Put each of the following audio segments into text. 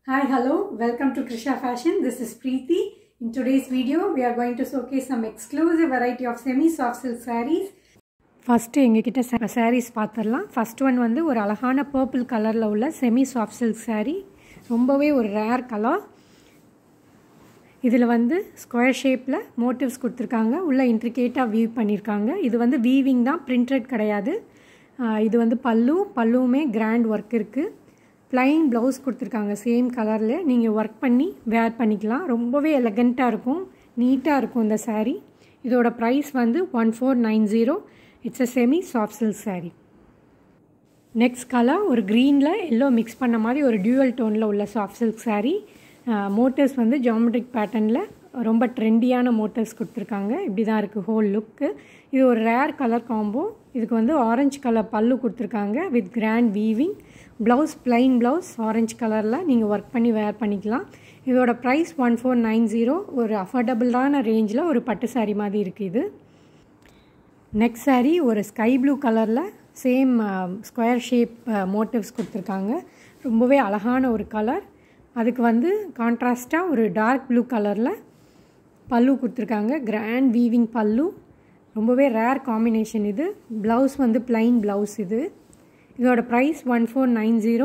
Hi, hello, welcome to Krisha Fashion. This is Preeti. In today's video, we are going to showcase some exclusive variety of semi-soft silk sarees. First எங்ககிட்ட சாரீஸ் பார்த்துடலாம் first one வந்து ஒரு அழகான purple கலரில் உள்ள semi soft silk saree ரொம்பவே ஒரு rare colour இதில் வந்து ஸ்கொயர் ஷேப்பில் மோட்டிவ்ஸ் கொடுத்துருக்காங்க உள்ள இன்ட்ரிகேட்டாக வீவ் பண்ணியிருக்காங்க இது வந்து வீவிங் தான் பிரிண்டட் கிடையாது ஆஹ் இது வந்து பல்லு பல்லுவுமே கிராண்ட் ஒர்க் இருக்குது ப்ளைன் ப்ளவுஸ் கொடுத்துருக்காங்க சேம் கலரில் நீங்கள் ஒர்க் பண்ணி வேர் பண்ணிக்கலாம் ரொம்பவே எலகண்ட்டாக இருக்கும் நீட்டாக இருக்கும் இந்த saree இதோட ப்ரைஸ் வந்து one four nine zero it's a semi soft silk saree next colour ஒரு க்ரீனில் எல்லோ மிக்ஸ் பண்ண மாதிரி ஒரு டியூவல் டோனில் உள்ள சாஃப்ட் சில்க் saree மோட்டர்ஸ் வந்து ஜாமெட்ரிக் பேட்டர்னில் ரொம்ப ட்ரெண்டியான மோட்டர்ஸ் கொடுத்துருக்காங்க இப்படி தான் இருக்குது ஹோல் லுக்கு இது ஒரு ரேர் கலர் காம்போ இதுக்கு வந்து ஆரஞ்சு கலர் பல்லு கொடுத்துருக்காங்க with grand weaving blouse plain blouse orange கலரில் நீங்கள் ஒர்க் பண்ணி வேர் பண்ணிக்கலாம் இதோட price one four nine zero ஒரு அஃபோர்டபுளான ரேஞ்சில் ஒரு பட்டு saree மாதிரி இருக்குது இது நெக்ஸ்ட் saree ஒரு ஸ்கை ப்ளூ கலரில் சேம் ஸ்கொயர் ஷேப் மோட்டிவ்ஸ் கொடுத்துருக்காங்க ரொம்பவே அழகான ஒரு கலர் அதுக்கு வந்து கான்ட்ராஸ்ட்டாக ஒரு டார்க் ப்ளூ கலரில் பல்லு கொடுத்துருக்காங்க கிராண்ட் வீவிங் பல்லு ரொம்பவே ரேர் காம்பினேஷன் இது ப்ளவுஸ் வந்து பிளைன் ப்ளவுஸ் இது இதோட price one four nine zero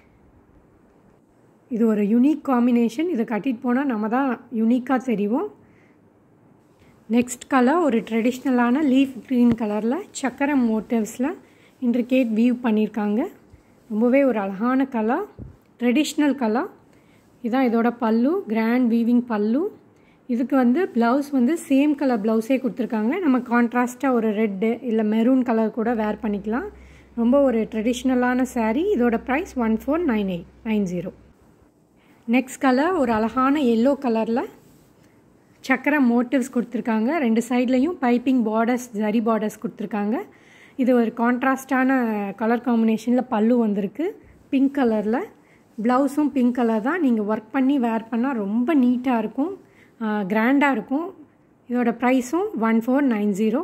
இது ஒரு யுனிக் காம்பினேஷன் இதை கட்டிட்டு போனால் நம்ம தான் யுனிக்காக தெரியும் நெக்ஸ்ட் கலர் ஒரு ட்ரெடிஷ்னலான லீஃப் க்ரீன் கலரில் சக்கரம் மோட்டிவ்ஸில் இன்ட்ரிகேட் வீவ் பண்ணியிருக்காங்க ரொம்பவே ஒரு அழகான கலர் ட்ரெடிஷ்னல் கலர் இதான் இதோட பல்லு கிராண்ட் வீவிங் பல்லு இதுக்கு வந்து ப்ளவுஸ் வந்து சேம் கலர் ப்ளவுஸே கொடுத்துருக்காங்க நம்ம கான்ட்ராஸ்ட்டாக ஒரு ரெட்டு இல்லை மெரூன் கலர் கூட வேர் பண்ணிக்கலாம் ரொம்ப ஒரு ட்ரெடிஷ்னலான saree இதோட price one four nine eight nine zero next colour ஒரு அழகான எல்லோ கலரில் சக்கரம் மோட்டிவ்ஸ் கொடுத்துருக்காங்க ரெண்டு சைட்லேயும் பைப்பிங் பார்டர்ஸ் ஜரி பார்டர்ஸ் கொடுத்துருக்காங்க இது ஒரு கான்ட்ராஸ்டான கலர் காம்பினேஷனில் பல்லு வந்திருக்கு பிங்க் கலரில் ப்ளவுஸும் பிங்க் கலர் தான் நீங்கள் ஒர்க் பண்ணி வேர் பண்ணால் ரொம்ப நீட்டாக இருக்கும் கிராண்டாக இருக்கும் இதோட ப்ரைஸும் one four nine zero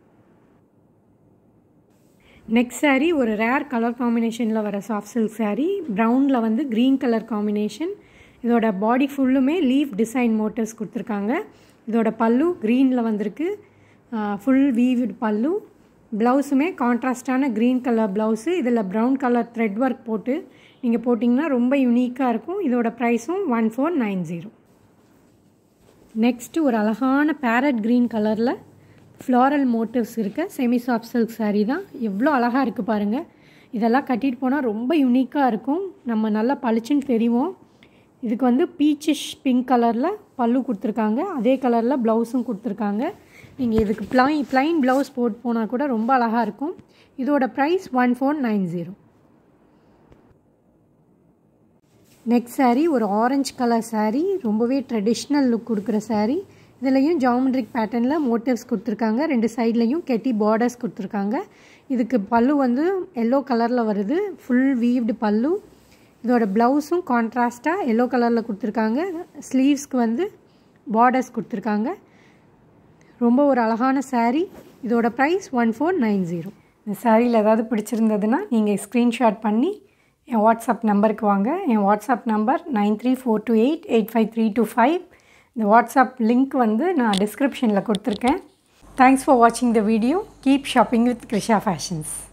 next saree ஒரு ரேர் கலர் காம்பினேஷனில் வர சாஃப்ட் சில்க் saree ப்ரௌனில் வந்து க்ரீன் கலர் காம்பினேஷன் இதோட பாடி ஃபுல்லுமே லீஃப் டிசைன் மோட்டிவ்ஸ் கொடுத்துருக்காங்க இதோட பல்லு க்ரீனில் வந்திருக்கு ஃபுல் வீவ்டு பல்லு ப்ளவுஸுமே கான்ட்ராஸ்டான க்ரீன் கலர் ப்ளவுஸு இதில் ப்ரௌன் கலர் த்ரெட் ஒர்க் போட்டு நீங்கள் போட்டிங்கன்னா ரொம்ப யுனிக்காக இருக்கும் இதோட ப்ரைஸும் one four nine zero next ஒரு அழகான பேரட் க்ரீன் கலரில் ஃப்ளாரல் மோட்டிவ்ஸ் இருக்க செமி சாஃப்ட் சில்க் saree தான் எவ்வளோ அழகாக இருக்குது பாருங்கள் இதெல்லாம் கட்டிட்டு போனால் ரொம்ப யுனிக்காக இருக்கும் நம்ம நல்லா பளிச்சுன்னு தெரியும் இதுக்கு வந்து பீச்சிஷ் பிங்க் கலரில் பல்லு கொடுத்துருக்காங்க அதே கலரில் ப்ளவுஸும் கொடுத்துருக்காங்க நீங்கள் இதுக்கு ப்ளை ப்ளைன் ப்ளவுஸ் போட்டு போனால் கூட ரொம்ப அழகாக இருக்கும் இதோட price one four nine zero next saree ஒரு ஆரஞ்சு கலர் saree ரொம்பவே ட்ரெடிஷ்னல் லுக் கொடுக்குற saree இதுலேயும் ஜாமெட்ரிக் பேட்டர்னில் மோட்டிவ்ஸ் கொடுத்துருக்காங்க ரெண்டு சைட்லேயும் கெட்டி பார்டர்ஸ் கொடுத்துருக்காங்க இதுக்கு பல்லு வந்து எல்லோ கலரில் வருது ஃபுல் வீவ்டு பல்லு இதோட ப்ளவுஸும் கான்ட்ராஸ்ட்டாக எல்லோ கலரில் கொடுத்துருக்காங்க ஸ்லீவ்ஸ்க்கு வந்து பார்டர்ஸ் கொடுத்துருக்காங்க ரொம்ப ஒரு அழகான saree இதோட price one four nine zero இந்த சாரியில் ஏதாவது பிடிச்சிருந்ததுன்னா நீங்கள் ஸ்க்ரீன்ஷாட் பண்ணி என் வாட்ஸ்அப் நம்பருக்கு வாங்க என் WhatsApp number nine three four two eight eight five three two five இந்த வாட்ஸ்அப் லிங்க் வந்து நான் டிஸ்கிரிப்ஷனில் கொடுத்துருக்கேன் தேங்க்ஸ் ஃபார் வாட்சிங் the video keep shopping with Krisha fashions